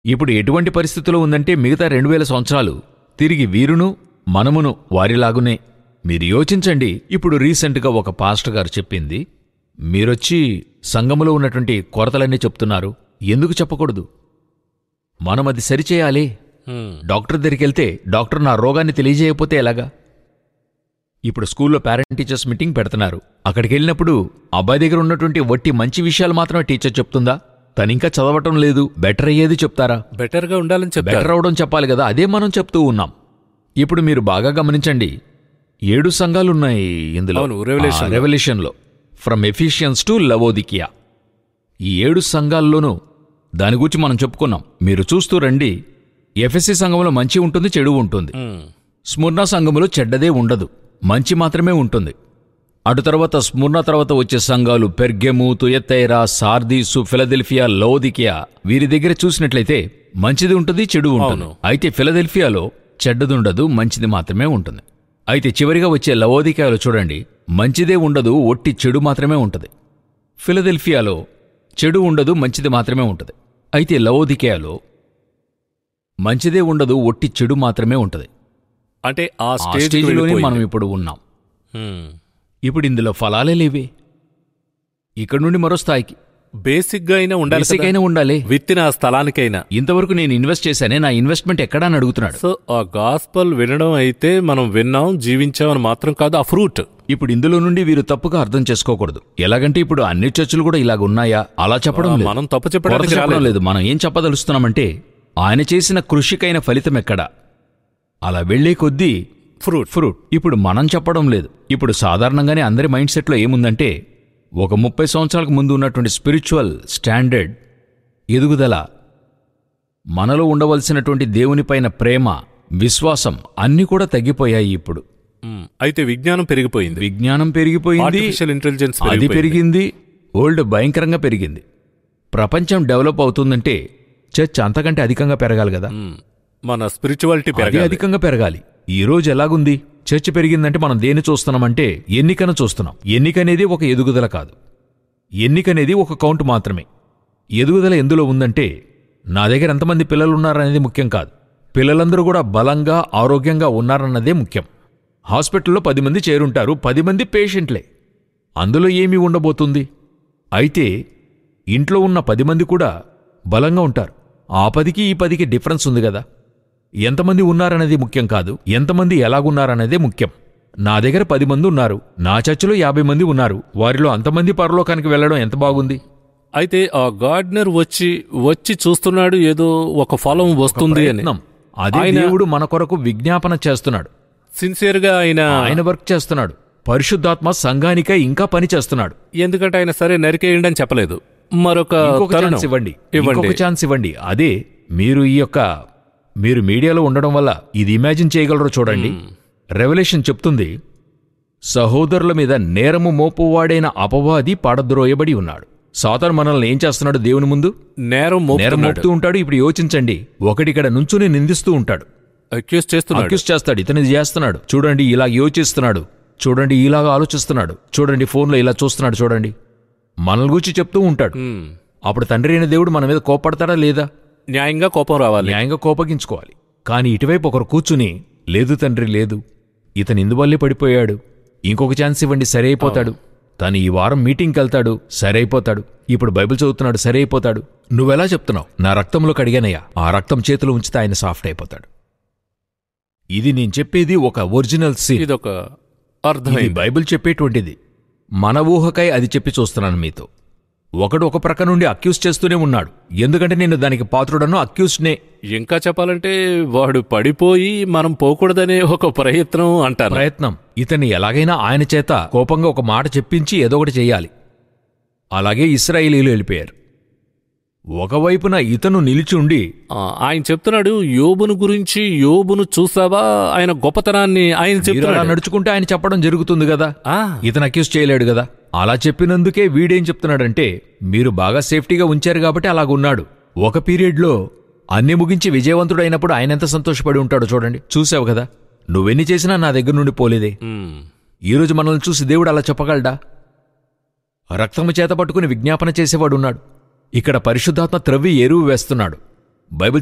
ఇప్పుడు ఎటువంటి పరిస్థితిలో ఉందంటే మిగతా రెండు వేల సంవత్సరాలు తిరిగి వీరును మనమును వారిలాగునే మీరు యోచించండి ఇప్పుడు రీసెంట్గా ఒక పాస్టర్ గారు చెప్పింది మీరొచ్చి సంఘములో ఉన్నటువంటి కొరతలన్నీ చెప్తున్నారు ఎందుకు చెప్పకూడదు మనం అది సరిచేయాలి హ్మ్. డాక్టర్ దగ్గరికి వెళ్తే డాక్టర్ నా రోగాన్ని తెలియజేయకపోతే ఎలాగా ఇప్పుడు స్కూల్లో పేరెంట్ టీచర్స్ మీటింగ్ పెడుతున్నారు అక్కడికి వెళ్ళినప్పుడు అబ్బాయి దగ్గర ఉన్నటువంటి వట్టి మంచి విషయాలు మాత్రమే టీచర్ చెప్తుందా తనింకా చదవటం లేదు బెటర్ అయ్యేది చెప్తారా బెటర్ గా ఉండాలని చెప్తారు బెటర్ అవడం చెప్పాలి కదా అదే మనం చెప్తూ ఉన్నాం ఇప్పుడు మీరు బాగా గమనించండి ఏడు సంఘాలున్నాయి ఇందులో అవును, Revelation లో. రెవల్యూషన్లో ఫ్రమ్ ఎఫిషియన్స్ టు లవోదికియా ఈ ఏడు సంఘాల్లోనూ దాని గురించి మనం చెప్పుకున్నాం మీరు చూస్తూ రండి ఎఫ్ఎస్సి సంఘంలో మంచి ఉంటుంది చెడు ఉంటుంది హ్మ్. స్ముర్ణ సంఘములో చెడ్డదే ఉండదు మంచి మాత్రమే ఉంటుంది అటు తర్వాత స్ముర్ణ తర్వాత వచ్చే సంఘాలు పెర్గెము తుయత్తైరా సార్దీసు ఫిలదెల్ఫియా లౌదికియా వీరి దగ్గర చూసినట్లయితే మంచిది ఉంటుంది చెడు ఉంటుంది అవును. అయితే ఫిలదెల్ఫియాలో చెడ్డది ఉండదు మంచిది మాత్రమే ఉంటుంది అయితే చివరిగా వచ్చే లవోదికియాలో చూడండి మంచిదే ఉండదు ఒట్టి చెడు మాత్రమే ఉంటుంది ఫిలదెల్ఫియాలో చెడు ఉండదు మంచిది మాత్రమే ఉంటుంది అయితే లవోదికియాలో మంచిదే ఉండదు ఒట్టి చెడు మాత్రమే ఉంటుంది అంటే ఆ ఆ స్టేజ్ స్టేజ్లోనే మనం ఇప్పుడు ఉన్నాం ఇప్పుడు ఇందులో ఫలాలే లేవే ఇక్కడ నుండి మరో స్థాయికి బేసిక్ గా అయినా ఉండాలి బేసిక్ కదా. అయినా ఉండాలి విత్తిన ఆ స్థలానికైనా ఇంతవరకు నేను ఇన్వెస్ట్ చేశానే నా ఇన్వెస్ట్మెంట్ ఎక్కడా అని అడుగుతున్నాడు సో ఆ గాస్పల్ వినడం అయితే మనం విన్నాం జీవించామని మాత్రం కాదు ఆ ఫ్రూట్ ఇప్పుడు ఇందులో నుండి వీరు తప్పుగా అర్థం చేసుకోకూడదు ఎలాగంటే ఇప్పుడు అన్ని చర్చలు కూడా ఇలాగ ఉన్నాయా అలా చెప్పడం లేదు మనం తప్పు కొరత చెప్పడానికి చెప్పడం రాలేదు లేదు మనం ఏం చెప్పదలుస్తున్నామంటే ఆయన చేసిన కృషికైన ఫలితం ఎక్కడా అలా వెళ్లే కొద్దీ ఫ్రూట్ ఫ్రూట్ ఇప్పుడు మనం చెప్పడం లేదు ఇప్పుడు సాధారణంగానే అందరి మైండ్ సెట్లో ఏముందంటే ఒక ముప్పై సంవత్సరాలకు ముందు ఉన్నటువంటి స్పిరిచువల్ స్టాండర్డ్ ఎదుగుదల మనలో ఉండవలసినటువంటి దేవునిపైన ప్రేమ విశ్వాసం అన్నీ కూడా తగ్గిపోయాయి ఇప్పుడు మ్, అయితే విజ్ఞానం పెరిగిపోయింది విజ్ఞానం పెరిగిపోయింది ఆర్టిఫిషియల్ ఇంటెలిజెన్స్ అది పెరిగింది ఓల్డ్ భయంకరంగా పెరిగింది ప్రపంచం డెవలప్ అవుతుందంటే చర్చ్ అంతకంటే అధికంగా పెరగాలి కదా మ్, మన స్పిరిచువాలిటీ అది పెరగాలి అధికంగా పెరగాలి ఈ రోజు ఎలాగుంది చర్చ్ పెరిగిందంటే మనం దేన్ని చూస్తున్నామంటే ఎన్నికను చూస్తున్నాం ఎన్నిక అనేది ఒక ఎదుగుదల కాదు ఎన్నిక అనేది ఒక కౌంట్ మాత్రమే ఎదుగుదల ఎందులో ఉందంటే నా దగ్గర ఎంతమంది పిల్లలు ఉన్నారనేది ముఖ్యం కాదు పిల్లలందరూ కూడా బలంగా ఆరోగ్యంగా ఉన్నారన్నదే ముఖ్యం హాస్పిటల్లో పది మంది చేరుంటారు పది మంది పేషెంట్లే అందులో ఏమీ ఉండబోతుంది అయితే ఇంట్లో ఉన్న పది మంది కూడా బలంగా ఉంటారు ఆ పదికి ఈ పదికి డిఫరెన్స్ ఉంది కదా ఎంతమంది ఉన్నారనేది ముఖ్యం కాదు ఎంతమంది ఎలాగున్నారనేదే ముఖ్యం నా దగ్గర పది మంది ఉన్నారు నా చర్చిలో యాభై మంది ఉన్నారు వారిలో అంతమంది పరలోకానికి వెళ్ళడం ఎంత బాగుంది అయితే ఆ గార్డెనర్ వచ్చి వచ్చి చూస్తున్నాడు ఏదో ఒక ఫలం వస్తుంది అని ప్రయత్నం. అదే ఆయన- దేవుడు మన కొరకు విజ్ఞాపన చేస్తున్నాడు సిన్సియర్ గా ఆయన ఆయన వర్క్ చేస్తున్నాడు పరిశుద్ధాత్మ సంఘానికై ఇంకా పని చేస్తున్నాడు ఎందుకంటే ఆయన సరే నరికేయండి అని చెప్పలేదు మరొక ఇంకొక తరుణం. ఛాన్స్ ఇవ్వండి ఇవ్వండి ఇంకొక ఛాన్స్ ఇవ్వండి అదే మీరు ఈ యొక్క మీరు మీడియాలో ఉండడం వల్ల ఇది ఇమాజిన్ చేయగలరో చూడండి రెవల్యూషన్ చెప్తుంది సహోదరుల మీద నేరము మోపువాడైన అపవాది పాడద్రోయబడి ఉన్నాడు సాతాను మనల్ని ఏం చేస్తున్నాడు దేవుని ముందు నేరం నేరం మోపుతున్నాడు మోపుతూ ఉంటాడు ఇప్పుడు యోచించండి ఒకటిక్కడ నుంచుని నిందిస్తూ ఉంటాడు అక్యూజ్ చేస్తున్నాడు అక్యూస్ చేస్తాడు ఇతను ఇది చేస్తున్నాడు చూడండి ఇలా యోచిస్తున్నాడు చూడండి ఇలాగా ఆలోచిస్తున్నాడు చూడండి ఫోన్లో ఇలా చూస్తున్నాడు చూడండి మనల్ని గురించి చెప్తూ ఉంటాడు మ్, అప్పుడు తండ్రి అయిన దేవుడు మన మీద కోపడతాడా లేదా న్యాయంగా కోపం రావాలి న్యాయంగా కోపగించుకోవాలి కానీ ఇటువైపు ఒకరు కూర్చుని లేదు తండ్రి లేదు ఇతను ఇందువల్లే పడిపోయాడు ఇంకొక ఛాన్స్ ఇవ్వండి సరే అయిపోతాడు తను ఈ వారం మీటింగ్కి వెళ్తాడు సరే అయిపోతాడు ఇప్పుడు బైబిల్ చదువుతున్నాడు సరే అయిపోతాడు నువ్వెలా చెప్తున్నావు నా రక్తంలో కడిగానయ్యా ఆ రక్తం చేతిలో ఉంచితే ఆయన సాఫ్ట్ అయిపోతాడు ఇది నేను చెప్పేది ఒక ఒరిజినల్ సీన్ ఇదొక ఇది అర్థమైంది బైబిల్ చెప్పేటువంటిది మన ఊహకై అది చెప్పి చూస్తున్నాను మీతో ఒకడు ఒక ప్రక్క నుండి అక్యూస్ చేస్తూనే ఉన్నాడు ఎందుకంటే నేను దానికి పాత్రుడను అక్యూస్నే ఇంకా చెప్పాలంటే వాడు పడిపోయి మనం పోకూడదనే ఒక ప్రయత్నం అంటారు ప్రయత్నం ఇతన్ని ఎలాగైనా ఆయన చేత కోపంగా ఒక మాట చెప్పించి ఏదో ఒకటి చెయ్యాలి అలాగే ఇస్రాయేలీలు వెళ్ళిపోయారు ఒకవైపున ఇతను నిలిచి ఉండి ఆ, ఆయన చెప్తున్నాడు యోబును గురించి యోబును చూసావా ఆయన గొప్పతనాన్ని ఆయన "మీరు అలా చెప్తున్నాడు నడుచుకుంటే ఆయన చెప్పడం జరుగుతుంది కదా ఆ, ఇతను అక్యూస్ చేయలేడు కదా అలా చెప్పినందుకే వీడేం చెప్తున్నాడంటే మీరు బాగా సేఫ్టీగా ఉంచారు కాబట్టి అలాగున్నాడు ఒక పీరియడ్లో అన్ని ముగించి విజయవంతుడైనప్పుడు ఆయన ఎంత సంతోషపడి ఉంటాడో చూడండి చూసావు కదా నువ్వెన్ని చేసినా నా దగ్గర నుండి పోలేదే మ్, ఈరోజు మనల్ని చూసి దేవుడు అలా చెప్పగలడా రక్తము చేత పట్టుకుని విజ్ఞాపన చేసేవాడున్నాడు ఇక్కడ పరిశుద్ధాత్మ త్రవ్వి ఎరువు వేస్తున్నాడు బైబిల్